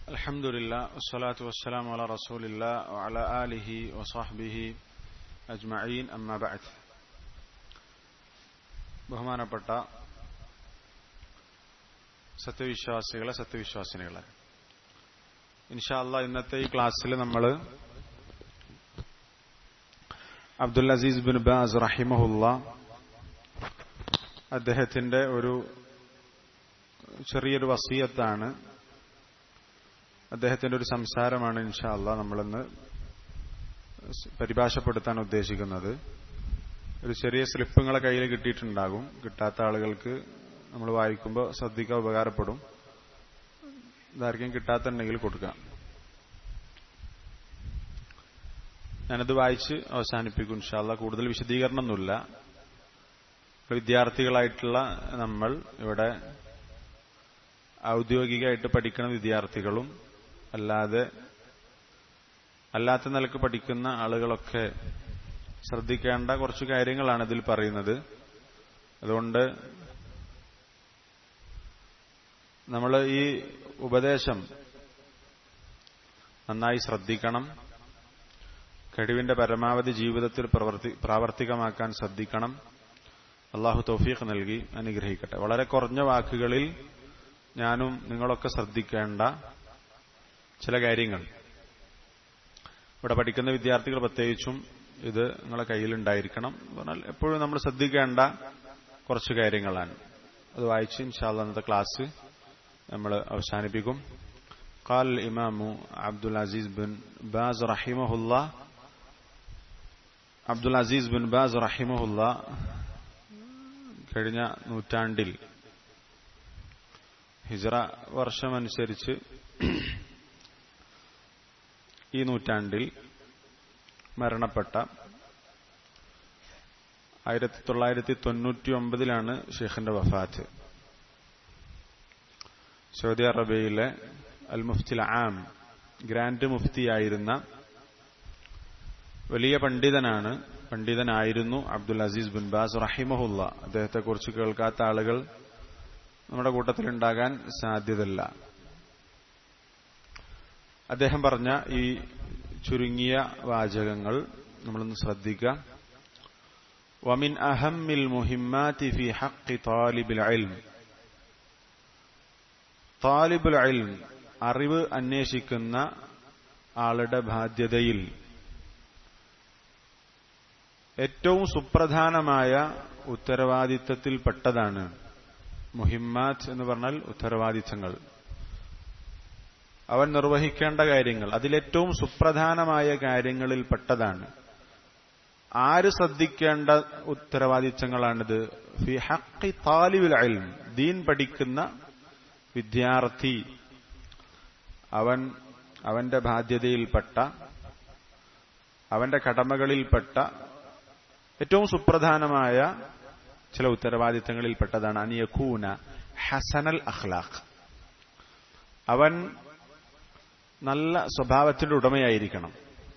الحمد لله والصلاة والسلام على رسول الله وعلى آله وصحبه أجمعين أما بعد ബഹുമാനപ്പെട്ട സത്യവിശ്വാസികളെ സത്യവിശ്വാസിനികളെ ഇൻഷാല്ല ഇന്നത്തെ ഈ ക്ലാസ്സിൽ നമ്മൾ അബ്ദുൽ അസീസ് ബിൻ ബാസ് റഹിമഹുല്ല അദ്ദേഹത്തിന്റെ ഒരു ചെറിയൊരു വസീയത്താണ് അദ്ദേഹത്തിന്റെ ഒരു സംസാരമാണ് ഇൻഷാല്ല നമ്മളിന്ന് പരിഭാഷപ്പെടുത്താൻ ഉദ്ദേശിക്കുന്നത് ഒരു ചെറിയ സ്ലിപ്പുകളെ കയ്യിൽ കിട്ടിയിട്ടുണ്ടാകും കിട്ടാത്ത ആളുകൾക്ക് നമ്മൾ വായിക്കുമ്പോൾ ശ്രദ്ധിക്കാൻ ഉപകാരപ്പെടും ഇതാർക്കും കിട്ടാത്തുണ്ടെങ്കിൽ കൊടുക്കാം ഞാനത് വായിച്ച് അവസാനിപ്പിക്കും ഇൻഷാല്ല കൂടുതൽ വിശദീകരണമൊന്നുമില്ല വിദ്യാർത്ഥികളായിട്ടുള്ള നമ്മൾ ഇവിടെ ഔദ്യോഗികമായിട്ട് പഠിക്കുന്ന വിദ്യാർത്ഥികളും അല്ലാതെ അല്ലാത്ത നിലക്ക് പഠിക്കുന്ന ആളുകളൊക്കെ ശ്രദ്ധിക്കേണ്ട കുറച്ച് കാര്യങ്ങളാണ് ഇതിൽ പറയുന്നത് അതുകൊണ്ട് നമ്മൾ ഈ ഉപദേശം നന്നായി ശ്രദ്ധിക്കണം കഴിവിന്റെ പരമാവധി ജീവിതത്തിൽ പ്രവർത്തി പ്രാവർത്തികമാക്കാൻ ശ്രദ്ധിക്കണം അള്ളാഹു തൗഫീഖ് നൽകി അനുഗ്രഹിക്കട്ടെ വളരെ കുറഞ്ഞ വാക്കുകളിൽ ഞാനും നിങ്ങളൊക്കെ ശ്രദ്ധിക്കേണ്ട ചില കാര്യങ്ങൾ ഇവിടെ പഠിക്കുന്ന വിദ്യാർത്ഥികൾ പ്രത്യേകിച്ചും ഇത് നിങ്ങളെ കയ്യിലുണ്ടായിരിക്കണം പറഞ്ഞാൽ എപ്പോഴും നമ്മൾ ശ്രദ്ധിക്കേണ്ട കുറച്ച് കാര്യങ്ങളാണ് അത് വായിച്ച് ഇൻഷാല്ല അന്നത്തെ ക്ലാസ് നമ്മൾ അവസാനിപ്പിക്കും قال الإمام عبد العزيز بن باز رحمه الله عبد العزيز بن باز رحمه الله കഴിഞ്ഞ നൂറ്റാണ്ടിൽ ഹിജറ വർഷമനുസരിച്ച് ഈ നൂറ്റാണ്ടിൽ മരണപ്പെട്ട ആയിരത്തി തൊള്ളായിരത്തി തൊണ്ണൂറ്റി ഒമ്പതിലാണ് ഷെയ്ഖിന്റെ വഫാത്ത് സൗദി അറേബ്യയിലെ അൽ മുഫ്തിൽ ആം ഗ്രാൻഡ് മുഫ്തിയായിരുന്ന വലിയ പണ്ഡിതനാണ് പണ്ഡിതനായിരുന്നു അബ്ദുൽ അസീസ് ബിൻ ബാസ് റഹിമഹുല്ല അദ്ദേഹത്തെക്കുറിച്ച് കേൾക്കാത്ത ആളുകൾ നമ്മുടെ കൂട്ടത്തിലുണ്ടാകാൻ സാധ്യതയില്ല അദ്ദേഹം പറഞ്ഞ ഈ ചുരുങ്ങിയ വാചകങ്ങൾ നമ്മളൊന്ന് ശ്രദ്ധിക്കുക ومن أهم المهمات في حق طالب العلم طالب العلم അറിവ് അന്വേഷിക്കുന്ന ആളുടെ ബാധ്യതയിൽ ഏറ്റവും സുപ്രധാനമായ ഉത്തരവാദിത്തത്തിൽപ്പെട്ടതാണ് മുഹിമ്മാത്ത് എന്ന് പറഞ്ഞാൽ ഉത്തരവാദിത്തങ്ങൾ അവൻ നിർവഹിക്കേണ്ട കാര്യങ്ങൾ അതിലേറ്റവും സുപ്രധാനമായ കാര്യങ്ങളിൽ പെട്ടതാണ് ആര് ശ്രദ്ധിക്കേണ്ട ഉത്തരവാദിത്തങ്ങളാണിത് ഫി ഹക്കി താലിബുൽ അൽം ദീൻ പഠിക്കുന്ന വിദ്യാർത്ഥി അവൻ അവന്റെ ബാധ്യതയിൽപ്പെട്ട അവന്റെ കടമകളിൽപ്പെട്ട ഏറ്റവും സുപ്രധാനമായ ചില ഉത്തരവാദിത്തങ്ങളിൽപ്പെട്ടതാണ് അനിയഖൂന ഹസനൽ അഖ്ലാഖ് അവൻ നല്ല സ്വഭാവത്തിന്റെ ഉടമയായിരിക്കണം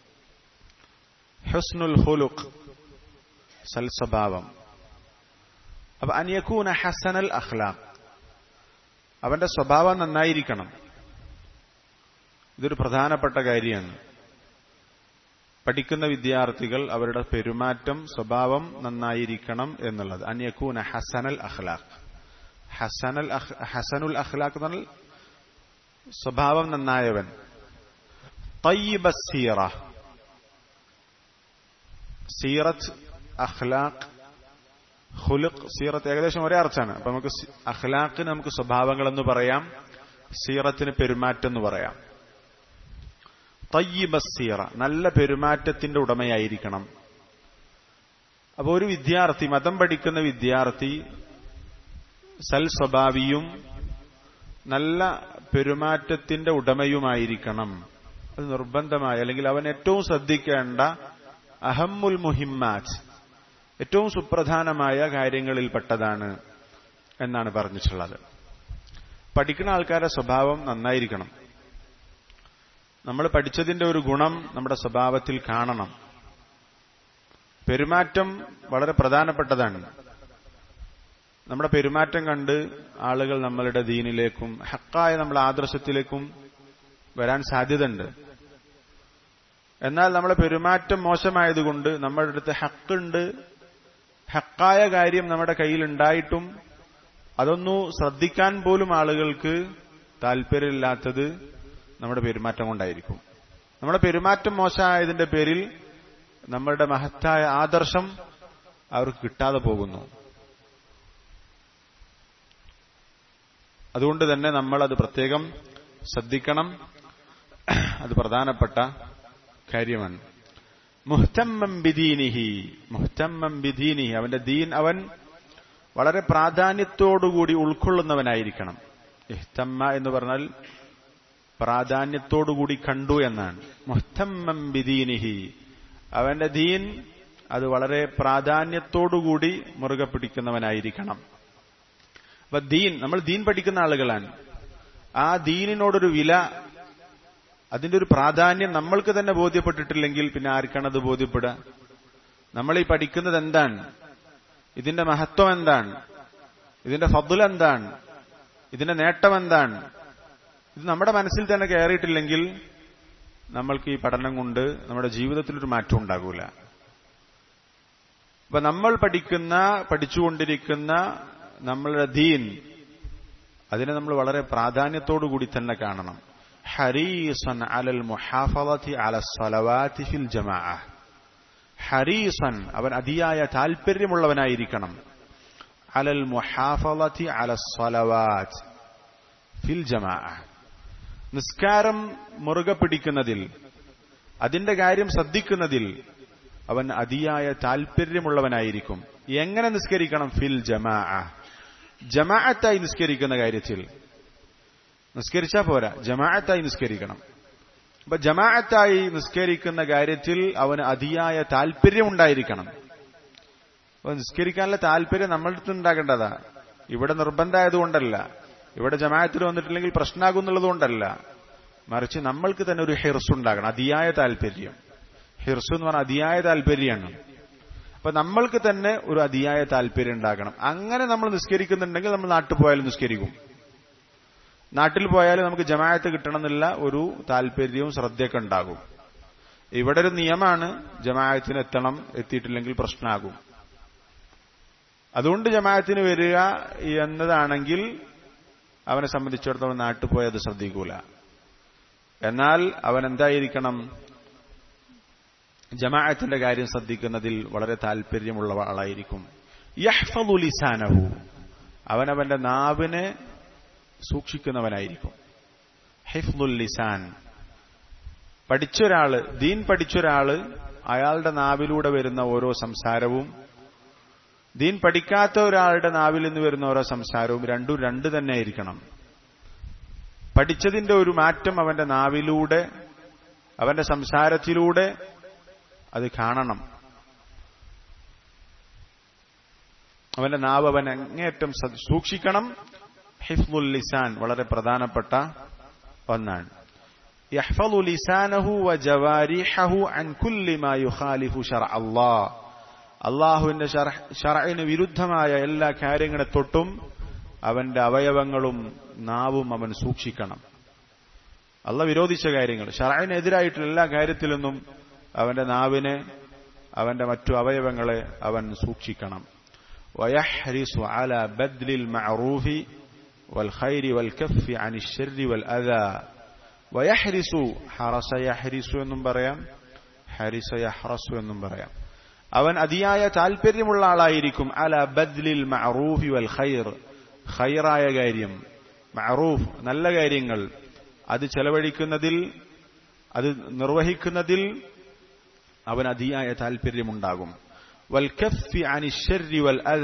ഹുസ്നുൽ ഹുലുഖ് സൽസ്വഭാവം അപ്പൊ അനിയക്കൂന ഹസനൽ അഖ്ലാഖ് അവന്റെ സ്വഭാവം നന്നായിരിക്കണം ഇതൊരു പ്രധാനപ്പെട്ട കാര്യമാണ് പഠിക്കുന്ന വിദ്യാർത്ഥികൾ അവരുടെ പെരുമാറ്റം സ്വഭാവം നന്നായിരിക്കണം എന്നുള്ളത് അന്യക്കൂന ഹസനൽ അഖ്ലാഖ് ഹസനൽ ഹസനുൽ അഖ്ലാഖ് എന്ന് പറഞ്ഞാൽ സ്വഭാവം നന്നായവൻ തയ്യബസീറ സീറത്ത് അഖ്ലാഖ് ഹുലുഖ് സീറത്ത് ഏകദേശം ഒരേ അർത്ഥമാണ് അപ്പൊ നമുക്ക് അഖ്ലാഖിന് നമുക്ക് സ്വഭാവങ്ങൾ എന്ന് പറയാം സീറത്തിന് പെരുമാറ്റം എന്ന് പറയാം തയ്യബസീറ നല്ല പെരുമാറ്റത്തിന്റെ ഉടമയായിരിക്കണം അപ്പോൾ ഒരു വിദ്യാർത്ഥി മതം പഠിക്കുന്ന വിദ്യാർത്ഥി സൽ സ്വഭാവിയും നല്ല പെരുമാറ്റത്തിന്റെ ഉടമയുമായിരിക്കണം അത് നിർബന്ധമായി അല്ലെങ്കിൽ അവൻ ഏറ്റവും ശ്രദ്ധിക്കേണ്ട അഹമ്മുൽ മുഹിമ്മാറ്റ് ഏറ്റവും സുപ്രധാനമായ കാര്യങ്ങളിൽപ്പെട്ടതാണ് എന്നാണ് പറഞ്ഞിട്ടുള്ളത് പഠിക്കുന്ന ആൾക്കാരുടെ സ്വഭാവം നന്നായിരിക്കണം നമ്മൾ പഠിച്ചതിന്റെ ഒരു ഗുണം നമ്മുടെ സ്വഭാവത്തിൽ കാണണം പെരുമാറ്റം വളരെ പ്രധാനപ്പെട്ടതാണ് നമ്മുടെ പെരുമാറ്റം കണ്ട് ആളുകൾ നമ്മളുടെ ദീനിലേക്കും ഹക്കായ നമ്മുടെ ആദർശത്തിലേക്കും വരാൻ സാധ്യതയുണ്ട് എന്നാൽ നമ്മളെ പെരുമാറ്റം മോശമായതുകൊണ്ട് നമ്മുടെ അടുത്ത് ഹക്കുണ്ട് ഹക്കായ കാര്യം നമ്മുടെ കയ്യിൽ ഉണ്ടായിട്ടും അതൊന്നു ശ്രദ്ധിക്കാൻ പോലും ആളുകൾക്ക് താല്പര്യമില്ലാത്തത് നമ്മുടെ പെരുമാറ്റം കൊണ്ടായിരിക്കും നമ്മുടെ പെരുമാറ്റം മോശമായതിന്റെ പേരിൽ നമ്മളുടെ മഹത്തായ ആദർശം അവർക്ക് കിട്ടാതെ പോകുന്നു അതുകൊണ്ട് തന്നെ നമ്മൾ അത് പ്രത്യേകം ശ്രദ്ധിക്കണം അത് പ്രധാനപ്പെട്ട കാര്യമാണ് മുഹ്തമ്മം ബിദീനിഹി മുഹ്തമ്മം ബിദീനിഹി അവന്റെ ദീൻ അവൻ വളരെ പ്രാധാന്യത്തോടുകൂടി ഉൾക്കൊള്ളുന്നവനായിരിക്കണം ഇഹ്തമ്മ എന്ന് പറഞ്ഞാൽ പ്രാധാന്യത്തോടുകൂടി കണ്ടു എന്നാണ് മുഹ്തമ്മം ബിദീനിഹി അവന്റെ ദീൻ അത് വളരെ പ്രാധാന്യത്തോടുകൂടി മുറുകെ പിടിക്കുന്നവനായിരിക്കണം അപ്പൊ ദീൻ നമ്മൾ ദീൻ പഠിക്കുന്ന ആളുകളാണ് ആ ദീനിനോടൊരു വില അതിന്റെ ഒരു പ്രാധാന്യം നമ്മൾക്ക് തന്നെ ബോധ്യപ്പെട്ടിട്ടില്ലെങ്കിൽ പിന്നെ ആർക്കാണ് അത് ബോധ്യപ്പെടുക നമ്മൾ ഈ പഠിക്കുന്നത് എന്താണ് ഇതിന്റെ മഹത്വം എന്താണ് ഇതിന്റെ ഫضൽ എന്താണ് ഇതിന്റെ നേട്ടം എന്താണ് ഇത് നമ്മുടെ മനസ്സിൽ തന്നെ കയറിയിട്ടില്ലെങ്കിൽ നമ്മൾക്ക് ഈ പഠനം കൊണ്ട് നമ്മുടെ ജീവിതത്തിലൊരു മാറ്റം ഉണ്ടാകൂല അപ്പൊ നമ്മൾ പഠിക്കുന്ന പഠിച്ചുകൊണ്ടിരിക്കുന്ന നമ്മളുടെ ദീൻ അതിനെ നമ്മൾ വളരെ പ്രാധാന്യത്തോടു കൂടി തന്നെ കാണണം ഹരീസൻ അലൽ മുഹാഫലത്തി അല സ്വലവാത്തി ഫിൽ ജമാ ഹരീസൻ അവൻ അതിയായ താൽപര്യമുള്ളവനായിരിക്കണം അലൽ മുഹാഫലത്തി അല സ്വലവാത്ത് ഫിൽ ജമാ നിസ്കാരം മുറുകെ പിടിക്കുന്നതിൽ അതിന്റെ കാര്യം ശ്രദ്ധിക്കുന്നതിൽ അവൻ അതിയായ താൽപര്യമുള്ളവനായിരിക്കും എങ്ങനെ നിസ്കരിക്കണം ഫിൽ ജമാ ജമാഅത്തായി നിസ്കരിക്കുന്ന കാര്യത്തിൽ നിസ്കരിച്ചാ പോരാ ജമാഅത്തായി നിസ്കരിക്കണം അപ്പൊ ജമാഅത്തായി നിസ്കരിക്കുന്ന കാര്യത്തിൽ അവന് അതിയായ താല്പര്യമുണ്ടായിരിക്കണം അപ്പൊ നിസ്കരിക്കാനുള്ള താല്പര്യം നമ്മളുടെ അടുത്ത് ഉണ്ടാകേണ്ടതാ ഇവിടെ നിർബന്ധമായതുകൊണ്ടല്ല ഇവിടെ ജമാഅത്തിൽ വന്നിട്ടില്ലെങ്കിൽ പ്രശ്നമാകുന്നുള്ളത് കൊണ്ടല്ല മറിച്ച് നമ്മൾക്ക് തന്നെ ഒരു ഹിർസ് ഉണ്ടാകണം അതിയായ താല്പര്യം ഹിർസ് എന്ന് പറഞ്ഞാൽ അതിയായ താല്പര്യമാണ് അപ്പൊ നമ്മൾക്ക് തന്നെ ഒരു അതിയായ താല്പര്യം ഉണ്ടാകണം അങ്ങനെ നമ്മൾ നിസ്കരിക്കുന്നുണ്ടെങ്കിൽ നമ്മൾ നാട്ടിൽ പോയാലും നിസ്കരിക്കും നാട്ടിൽ പോയാലും നമുക്ക് ജമായത്ത് കിട്ടണമെന്നില്ല ഒരു താല്പര്യവും ശ്രദ്ധയൊക്കെ ഉണ്ടാകും ഇവിടെ ഒരു നിയമമാണ് ജമായത്തിന് എത്തണം എത്തിയിട്ടില്ലെങ്കിൽ പ്രശ്നമാകും അതുകൊണ്ട് ജമായത്തിന് വരിക എന്നതാണെങ്കിൽ അവനെ സംബന്ധിച്ചിടത്തോളം നാട്ടിൽ പോയി അത് ശ്രദ്ധിക്കൂല എന്നാൽ അവൻ എന്തായിരിക്കണം ജമാഅത്തിന്റെ കാര്യം ശ്രദ്ധിക്കുന്നതിൽ വളരെ താല്പര്യമുള്ള ആളായിരിക്കും യഹ്ഫദു ലിസാനഹു അവൻ അവന്റെ നാവിനെ സൂക്ഷിക്കുന്നവനായിരിക്കും ഹിഫ്ദുൽ ലിസാൻ പഠിച്ചൊരാള് ദീൻ പഠിച്ചൊരാള് അയാളുടെ നാവിലൂടെ വരുന്ന ഓരോ സംസാരവും ദീൻ പഠിക്കാത്ത ഒരാളുടെ നാവിൽ നിന്ന് വരുന്ന ഓരോ സംസാരവും രണ്ടും രണ്ട് തന്നെ ആയിരിക്കണം പഠിച്ചതിന്റെ ഒരു മാറ്റം അവന്റെ നാവിലൂടെ അവന്റെ സംസാരത്തിലൂടെ അത് കാണണം അവന്റെ നാവ് അവൻ അങ്ങേയറ്റം സൂക്ഷിക്കണം ഹിഫ്ദുൽ ലിസാൻ വളരെ പ്രധാനപ്പെട്ട ഒന്നാണ് يحفظ لسانه وجوارحه عن كل ما يخالف شرع الله അള്ളാഹുവിന്റെ ഷറയിന് വിരുദ്ധമായ എല്ലാ കാര്യങ്ങളെ തൊട്ടും അവന്റെ അവയവങ്ങളും നാവും അവൻ സൂക്ഷിക്കണം അല്ല വിരോധിച്ച കാര്യങ്ങൾ ഷറയിനെതിരായിട്ടുള്ള എല്ലാ കാര്യത്തിൽ നിന്നും അവന്റെ നാവിനെ അവന്റെ മറ്റു അവയവങ്ങളെ അവൻ സൂക്ഷിക്കണം ويحرص على بذل المعروف والخير والكف عن الشر والأذى ويحرص حرس يحرس എന്നും പറയാം ഹരിസ യഹ്റസു എന്നും പറയാം അവൻ അതിയായ താല്പര്യമുള്ള ആളായിരിക്കും അല ബദ്ലിൽ മഅറൂഫി വൽ ഖൈർ ഖൈറായ കാര്യം മഅറൂഫ് നല്ല കാര്യങ്ങൾ അത് ചെലവഴിക്കുന്നതിൽ അത് നിർവഹിക്കുന്നതിൽ അവൻ അതിയായ താല്പര്യമുണ്ടാകും വൽ കഫി അനിശ്ശരി വൽ അത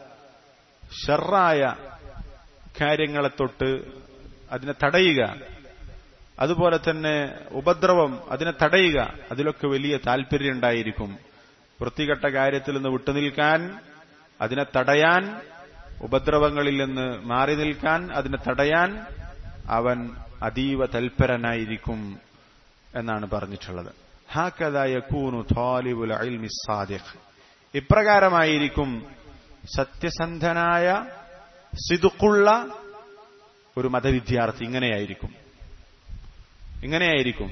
ഷറായ കാര്യങ്ങളെ തൊട്ട് അതിനെ തടയുക അതുപോലെ തന്നെ ഉപദ്രവം അതിനെ തടയുക അതിലൊക്കെ വലിയ താല്പര്യം ഉണ്ടായിരിക്കും വൃത്തികെട്ട കാര്യത്തിൽ നിന്ന് വിട്ടുനിൽക്കാൻ അതിനെ തടയാൻ ഉപദ്രവങ്ങളിൽ നിന്ന് മാറി നിൽക്കാൻ അതിനെ തടയാൻ അവൻ അതീവ തൽപരനായിരിക്കും എന്നാണ് പറഞ്ഞിട്ടുള്ളത് ഹാക്കതായൂനു തോലിബുൽ സാദിഖ് ഇപ്രകാരമായിരിക്കും സത്യസന്ധനായ സിതുക്കുള്ള ഒരു മതവിദ്യാർത്ഥി ഇങ്ങനെയായിരിക്കും ഇങ്ങനെയായിരിക്കും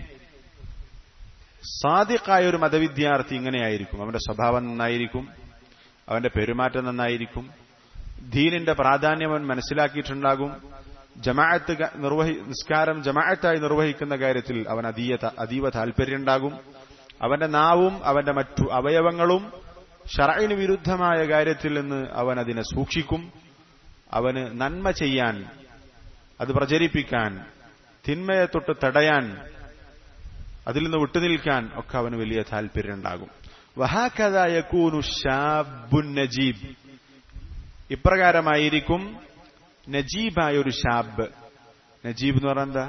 സാദിഖായ ഒരു മതവിദ്യാർത്ഥി ഇങ്ങനെയായിരിക്കും അവന്റെ സ്വഭാവം നന്നായിരിക്കും അവന്റെ പെരുമാറ്റം നന്നായിരിക്കും ദീനിന്റെ പ്രാധാന്യം അവൻ മനസ്സിലാക്കിയിട്ടുണ്ടാകും ജമാഅത്ത് നിർവഹി നിസ്കാരം ജമാഅത്തായി നിർവഹിക്കുന്ന കാര്യത്തിൽ അവൻ അതീയ അതീവ താല്പര്യമുണ്ടാകും അവന്റെ നാവും അവന്റെ മറ്റു അവയവങ്ങളും ഷറയിന് വിരുദ്ധമായ കാര്യത്തിൽ നിന്ന് അവൻ അതിനെ സൂക്ഷിക്കും അവന് നന്മ ചെയ്യാൻ അത് പ്രചരിപ്പിക്കാൻ തിന്മയെ തൊട്ട് തടയാൻ അതിൽ നിന്ന് വിട്ടുനിൽക്കാൻ ഒക്കെ അവന് വലിയ താല്പര്യമുണ്ടാകും വഹാക്കഥായൂനു ഷാബുൻ നജീബ് ഇപ്രകാരമായിരിക്കും നജീബായ ഒരു ഷാബ് നജീബ് എന്ന് പറഞ്ഞാൽ എന്താ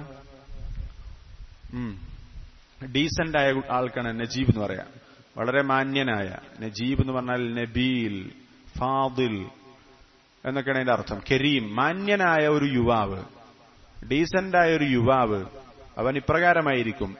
ഡീസന്റ് ആയ ആൾക്കാണ് നജീബ് എന്ന് പറയാം വളരെ മാന്യനായ നജീബ് എന്ന് പറഞ്ഞാൽ നബീൽ ഫാദിൽ എന്നൊക്കെയാണ് അതിന്റെ അർത്ഥം കരീം മാന്യനായ ഒരു യുവാവ് ഡീസന്റ് ആയ ഒരു യുവാവ് അവൻ ഇപ്രകാരമായിരിക്കും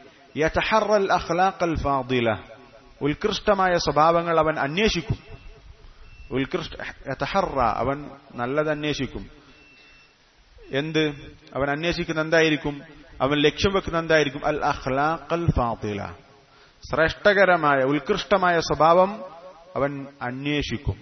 ഫാദില ഉത്കൃഷ്ടമായ സ്വഭാവങ്ങൾ അവൻ അന്വേഷിക്കും ഉത്കൃഷ്ട അവൻ നല്ലത് അന്വേഷിക്കും എന്ത് അവൻ അന്വേഷിക്കുന്ന എന്തായിരിക്കും അവൻ ലക്ഷ്യം വെക്കുന്ന എന്തായിരിക്കും അൽ അഖ്ലാഖൽ ഫാദില ശ്രേഷ്ഠകരമായ ഉത്കൃഷ്ടമായ സ്വഭാവം അവൻ അന്വേഷിക്കും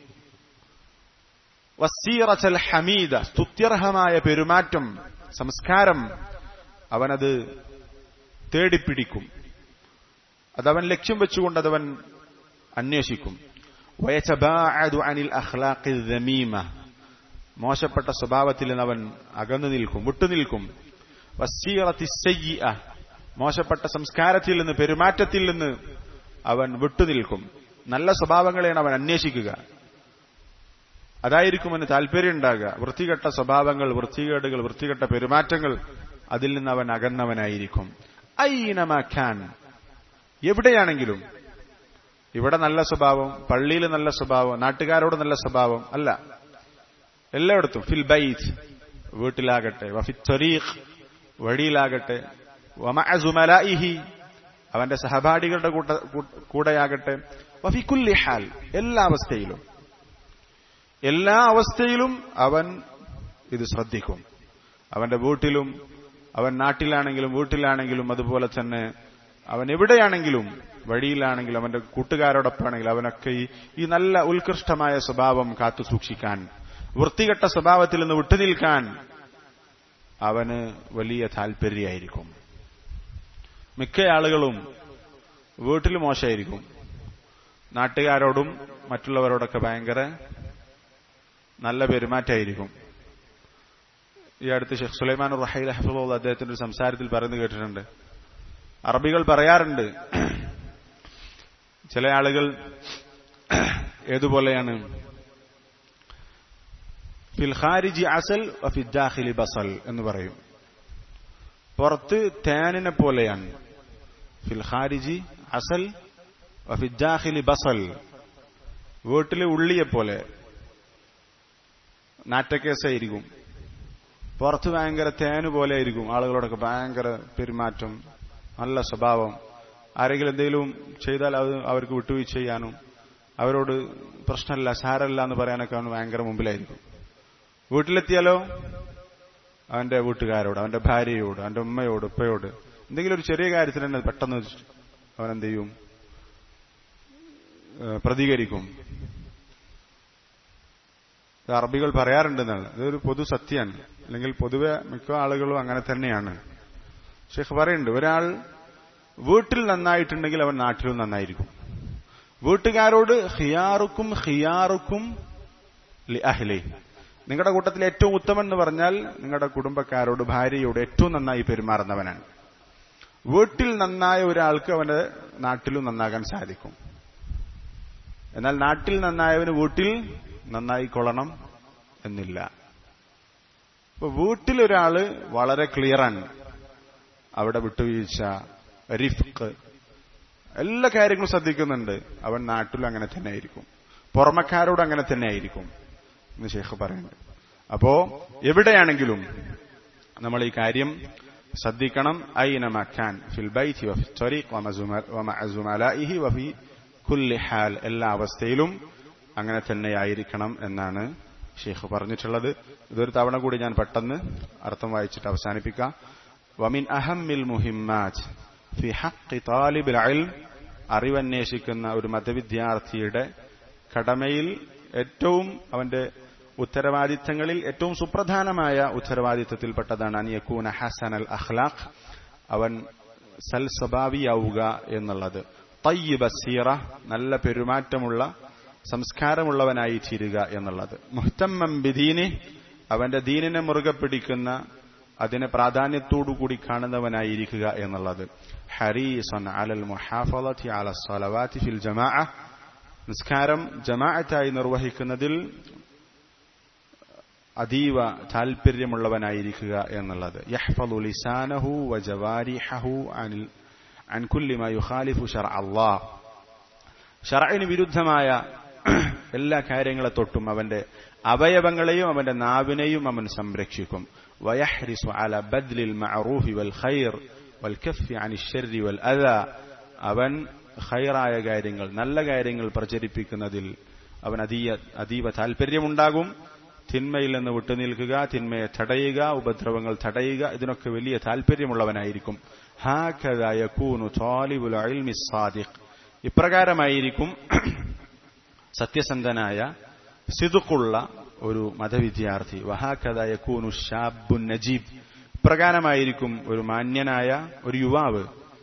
വസീറച്ചൽ ഹമീദ സ്തുത്യർഹമായ പെരുമാറ്റം സംസ്കാരം അവനത് തേടിപ്പിടിക്കും അതവൻ ലക്ഷ്യം വെച്ചുകൊണ്ട് അതവൻ അന്വേഷിക്കും വയച്ചബാഅദു അനിൽ അഖ്ലാഖിൽ ദമീമ മോശപ്പെട്ട സ്വഭാവത്തിൽ നിന്ന് അവൻ അകന്നു നിൽക്കും വിട്ടുനിൽക്കും വസീറത്തിസയ്യ മോശപ്പെട്ട സംസ്കാരത്തിൽ നിന്ന് പെരുമാറ്റത്തിൽ നിന്ന് അവൻ വിട്ടുനിൽക്കും നല്ല സ്വഭാവങ്ങളെയാണ് അവൻ അന്വേഷിക്കുക അതായിരിക്കും അവന് താല്പര്യം ഉണ്ടാകുക വൃത്തികെട്ട സ്വഭാവങ്ങൾ വൃത്തികേടുകൾ വൃത്തികെട്ട പെരുമാറ്റങ്ങൾ അതിൽ നിന്ന് അവൻ അകന്നവനായിരിക്കും ഐനമാഖാൻ എവിടെയാണെങ്കിലും ഇവിടെ നല്ല സ്വഭാവം പള്ളിയിൽ നല്ല സ്വഭാവം നാട്ടുകാരോട് നല്ല സ്വഭാവം അല്ല എല്ലായിടത്തും ഫിൽ ബൈത്ത് വീട്ടിലാകട്ടെ വഫി ത്വരീഖ് വഴിയിലാകട്ടെ വമഅസുമലായിഹി അവന്റെ സഹപാഠികളുടെ കൂട്ട കൂടെയാകട്ടെ വഫി കുല്ലി ഹാൽ എല്ലാ അവസ്ഥയിലും എല്ലാ അവസ്ഥയിലും അവൻ ഇത് ശ്രദ്ധിക്കും അവന്റെ വീട്ടിലും അവൻ നാട്ടിലാണെങ്കിലും വീട്ടിലാണെങ്കിലും അതുപോലെ തന്നെ അവൻ എവിടെയാണെങ്കിലും വഴിയിലാണെങ്കിലും അവന്റെ കൂട്ടുകാരോടൊപ്പമാണെങ്കിലും അവനൊക്കെ ഈ നല്ല ഉത്കൃഷ്ടമായ സ്വഭാവം കാത്തു സൂക്ഷിക്കാൻ വൃത്തികെട്ട സ്വഭാവത്തിൽ നിന്ന് വിട്ടുനിൽക്കാൻ അവന് വലിയ താല്പര്യമായിരിക്കും മിക്ക ആളുകളും വീട്ടിൽ മോശമായിരിക്കും നാട്ടുകാരോടും മറ്റുള്ളവരോടൊക്കെ ഭയങ്കര നല്ല പെരുമാറ്റമായിരിക്കും ഈ അടുത്ത് ഷെഖ് സുലൈമാൻ റഹീൽ ഹഫുള്ള അദ്ദേഹത്തിന്റെ ഒരു സംസാരത്തിൽ പറയുന്നത് കേട്ടിട്ടുണ്ട് അറബികൾ പറയാറുണ്ട് ചില ആളുകൾ ഏതുപോലെയാണ് ഫിൽ ഖാരിജി അസൽ ഫിദ്ദാഖിലി ബസൽ എന്ന് പറയും പുറത്ത് തേനിനെ പോലെയാണ് ഫിൽ ഖാരിജി അസൽ ഫിദ്ദാഖിലി ബസൽ വീട്ടിലെ ഉള്ളിയെ പോലെ നാറ്റക്കേസായിരിക്കും പുറത്ത് ഭയങ്കര തേന് പോലെ ആയിരിക്കും ആളുകളോടൊക്കെ ഭയങ്കര പെരുമാറ്റം നല്ല സ്വഭാവം ആരെങ്കിലും എന്തെങ്കിലും ചെയ്താൽ അത് അവർക്ക് വിട്ടുവീഴ്ച ചെയ്യാനും അവരോട് പ്രശ്നമില്ല സാരമില്ല എന്ന് പറയാനൊക്കെ അവന് ഭയങ്കര മുമ്പിലായിരിക്കും വീട്ടിലെത്തിയാലോ അവന്റെ വീട്ടുകാരോട് അവന്റെ ഭാര്യയോട് അവന്റെ ഉമ്മയോട് ഉപ്പയോട് എന്തെങ്കിലും ഒരു ചെറിയ കാര്യത്തിന് തന്നെ പെട്ടെന്ന് അവൻ എന്ത് ചെയ്യും പ്രതികരിക്കും അറബികൾ പറയാറുണ്ടെന്നാണ് ഇതൊരു പൊതു സത്യമാണ് അല്ലെങ്കിൽ പൊതുവെ മിക്ക ആളുകളും അങ്ങനെ തന്നെയാണ് ഷെയ്ഖ് പറയുന്നുണ്ട് ഒരാൾ വീട്ടിൽ നന്നായിട്ടുണ്ടെങ്കിൽ അവൻ നാട്ടിലും നന്നായിരിക്കും വീട്ടുകാരോട് ഹിയാറുക്കും ഹിയാറുക്കും അഹ്ലേ നിങ്ങളുടെ കൂട്ടത്തിൽ ഏറ്റവും ഉത്തമൻ എന്ന് പറഞ്ഞാൽ നിങ്ങളുടെ കുടുംബക്കാരോട് ഭാര്യയോട് ഏറ്റവും നന്നായി പെരുമാറുന്നവനാണ് വീട്ടിൽ നന്നായ ഒരാൾക്ക് അവന്റെ നാട്ടിലും നന്നാകാൻ സാധിക്കും എന്നാൽ നാട്ടിൽ നന്നായവന് വീട്ടിൽ നന്നായി കൊള്ളണം എന്നില്ല ഇപ്പൊ വീട്ടിലൊരാള് വളരെ ക്ലിയറാണ് അവിടെ വിട്ടുവീഴ്ച റിഫ്ക്ക് എല്ലാ കാര്യങ്ങളും ശ്രദ്ധിക്കുന്നുണ്ട് അവൻ നാട്ടിലും അങ്ങനെ തന്നെ ആയിരിക്കും പുറമക്കാരോട് അങ്ങനെ തന്നെ ആയിരിക്കും എന്ന് ഷെയ്ഖ് പറയുന്നുണ്ട് അപ്പോ എവിടെയാണെങ്കിലും നമ്മൾ ഈ കാര്യം ശ്രദ്ധിക്കണം ഐന മക്കാൻ ഫിൽ ബൈത്തി വഫി ത്വരീഖ് വമഅസുമലായിഹി വഫി കുല്ലി ഹാൽ എല്ലാ അവസ്ഥയിലും അങ്ങനെ തന്നെയായിരിക്കണം എന്നാണ് ഷെയ്ഖ് പറഞ്ഞിട്ടുള്ളത് ഇതൊരു തവണ കൂടി ഞാൻ പെട്ടെന്ന് അർത്ഥം വായിച്ചിട്ട് അവസാനിപ്പിക്കാം വമിൻ അഹമ്മിൽ മുഹിമ്മാറ്റ് ഫി ഹഖ് താലിബിൽ ഇൽം അറിവന്വേഷിക്കുന്ന ഒരു മതവിദ്യാർത്ഥിയുടെ കടമയിൽ ഏറ്റവും അവന്റെ ഉത്തരവാദിത്തങ്ങളിൽ ഏറ്റവും സുപ്രധാനമായ ഉത്തരവാദിത്തത്തിൽപ്പെട്ടതാണ് അനിയക്കൂന ഹസൻ അൽ അഖ്ലാഖ് അവൻ സൽ സ്വഭാവിയാവുക എന്നുള്ളത് തയ്യബ സീറ നല്ല പെരുമാറ്റമുള്ള സംസ്കാരമുള്ളവനായി തീരുക എന്നുള്ളത് മുഹ്തമ്മം ബിദീനി അവന്റെ ദീനിനെ മുറുകെ പിടിക്കുന്ന അതിനെ പ്രാധാന്യത്തോടുകൂടി കാണുന്നവനായിരിക്കുക എന്നുള്ളത് ഹരീസൻ അലൽ മുഹാഫലത്തി അല സ്വലവാത്തി ഫിൽ ജമാ നിസ്കാരം ജമാഅത്തായി നിർവഹിക്കുന്നതിൽ അതീവ താൽപര്യമുള്ളവനായിരിക്കുക എന്നുള്ളത് യഹ്ഫദു ലിസാനഹു വ ജവാരിഹഹു അനിൽ അൻ കുല്ലി മാ യുഖാലിഫു ശർഅ അല്ലാഹ് ഷറഇന് വിരുദ്ധമായ എല്ലാ കാര്യങ്ങളെ തൊട്ടും അവന്റെ അവയവങ്ങളെയും അവന്റെ നാവിനെയും അവൻ സംരക്ഷിക്കും വയഹ്രിസു അല ബദ്ലിൽ മഅറൂഫി വൽ ഖൈർ വൽ കഫി അനി ശർരി വൽ അദാ അവൻ ഖൈറായ കാര്യങ്ങൾ നല്ല കാര്യങ്ങൾ പ്രചരിപ്പിക്കുന്നതിൽ അവൻ അതീയ അതീവ താൽപര്യമുണ്ടാകും തിന്മയിൽ നിന്ന് വിട്ടുനിൽക്കുക തിന്മയെ തടയുക ഉപദ്രവങ്ങൾ തടയുക ഇതിനൊക്കെ വലിയ താൽപര്യമുള്ളവനായിരിക്കും ഇപ്രകാരമായിരിക്കും സത്യസന്ധനായ സിതുക്കുള്ള ഒരു മതവിദ്യാർത്ഥി വഹാക്കഥായ കൂനു ഷാബുൻ നജീബ് ഇപ്രകാരമായിരിക്കും ഒരു മാന്യനായ ഒരു യുവാവ്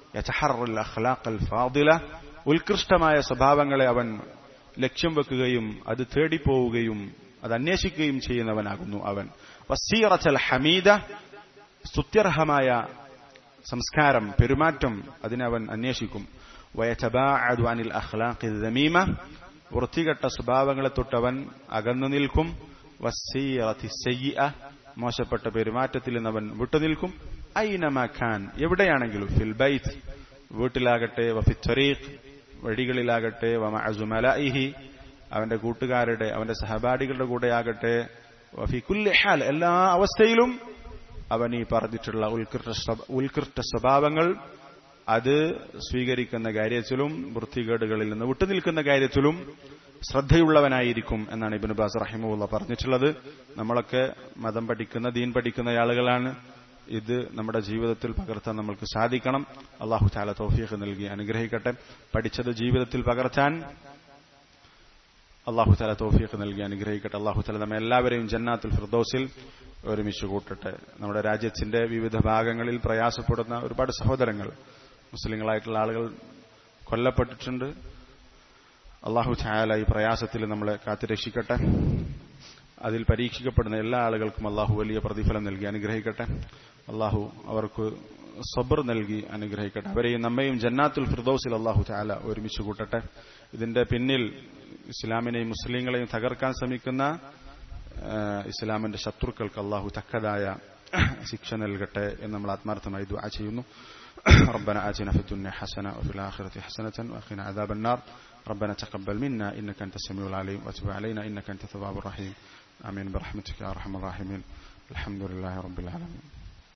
ഫാദില ഉത്കൃഷ്ടമായ സ്വഭാവങ്ങളെ അവൻ ലക്ഷ്യം വെക്കുകയും അത് തേടിപ്പോവുകയും അത് അന്വേഷിക്കുകയും ചെയ്യുന്നവനാകുന്നു അവൻ വസീറച്ചൽ ഹമീദ സ്തുത്യർഹമായ സംസ്കാരം പെരുമാറ്റം അതിനെ അവൻ അന്വേഷിക്കും വയറ്റബാഅദു അനിൽ അഖ്ലാഖി ദമീമ വൃത്തികെട്ട സ്വഭാവങ്ങളെ തൊട്ടവൻ അകന്നു നിൽക്കും വസീറത്തി സയ്യിഅ മോശപ്പെട്ട പെരുമാറ്റത്തിൽ നിന്ന് അവൻ വിട്ടുനിൽക്കും ഐനമഖാൻ എവിടെയാണെങ്കിലും ഫിൽ ബൈത്ത് വീട്ടിലാകട്ടെ വഫി ത്വരീഖ് വഴികളിലാകട്ടെ വമഅസുമലഇഹി അവന്റെ കൂട്ടുകാരുടെ അവന്റെ സഹപാഠികളുടെ കൂടെയാകട്ടെ വഫി കുല്ലി ഹാൽ എല്ലാ അവസ്ഥയിലും അവൻ ഈ പറഞ്ഞിട്ടുള്ള ഉത്കൃഷ്ട സ്വഭാവങ്ങൾ അത് സ്വീകരിക്കുന്ന കാര്യത്തിലും വൃത്തികേടുകളിൽ നിന്ന് വിട്ടുനിൽക്കുന്ന കാര്യത്തിലും ശ്രദ്ധയുള്ളവനായിരിക്കും എന്നാണ് ഇബിൻ ബാസ് റഹിമുള്ള പറഞ്ഞിട്ടുള്ളത് നമ്മളൊക്കെ മതം പഠിക്കുന്ന ദീൻ പഠിക്കുന്ന ആളുകളാണ് ഇത് നമ്മുടെ ജീവിതത്തിൽ പകർത്താൻ നമ്മൾക്ക് സാധിക്കണം അള്ളാഹു താല തൗഫീഖ് നൽകി അനുഗ്രഹിക്കട്ടെ പഠിച്ചത് ജീവിതത്തിൽ പകർത്താൻ അള്ളാഹു താല തൗഫീഖ് നൽകി അനുഗ്രഹിക്കട്ടെ അള്ളാഹു താല നമ്മെ എല്ലാവരെയും ജന്നാത്തുൽ ഫിർദോസിൽ ഒരുമിച്ച് കൂട്ടട്ടെ നമ്മുടെ രാജ്യത്തിന്റെ വിവിധ ഭാഗങ്ങളിൽ പ്രയാസപ്പെടുന്ന ഒരുപാട് സഹോദരങ്ങൾ മുസ്ലിങ്ങളായിട്ടുള്ള ആളുകൾ കൊല്ലപ്പെട്ടിട്ടുണ്ട് അള്ളാഹു ചായാല ഈ പ്രയാസത്തിൽ നമ്മളെ കാത്തുരക്ഷിക്കട്ടെ അതിൽ പരീക്ഷിക്കപ്പെടുന്ന എല്ലാ ആളുകൾക്കും അള്ളാഹു വലിയ പ്രതിഫലം നൽകി അനുഗ്രഹിക്കട്ടെ അള്ളാഹു അവർക്ക് സബർ നൽകി അനുഗ്രഹിക്കട്ടെ അവരെയും നമ്മയും ജന്നാത്തുൽ ഫിർദൌസിൽ അള്ളാഹു ചായാല ഒരുമിച്ച് കൂട്ടട്ടെ ഇതിന്റെ പിന്നിൽ ഇസ്ലാമിനെയും മുസ്ലിങ്ങളെയും തകർക്കാൻ ശ്രമിക്കുന്ന ഇസ്ലാമിന്റെ ശത്രുക്കൾക്ക് അള്ളാഹു തക്കതായ ശിക്ഷ നൽകട്ടെ എന്ന് നമ്മൾ ആത്മാർത്ഥമായി ദുആ ചെയ്യുന്നു ربنا آتنا في الدنيا حسنة وفي الآخرة حسنة وقنا عذاب النار ربنا تقبل منا إنك أنت السميع العليم وتب علينا إنك أنت التواب الرحيم آمين برحمتك يا أرحم الراحمين الحمد لله رب العالمين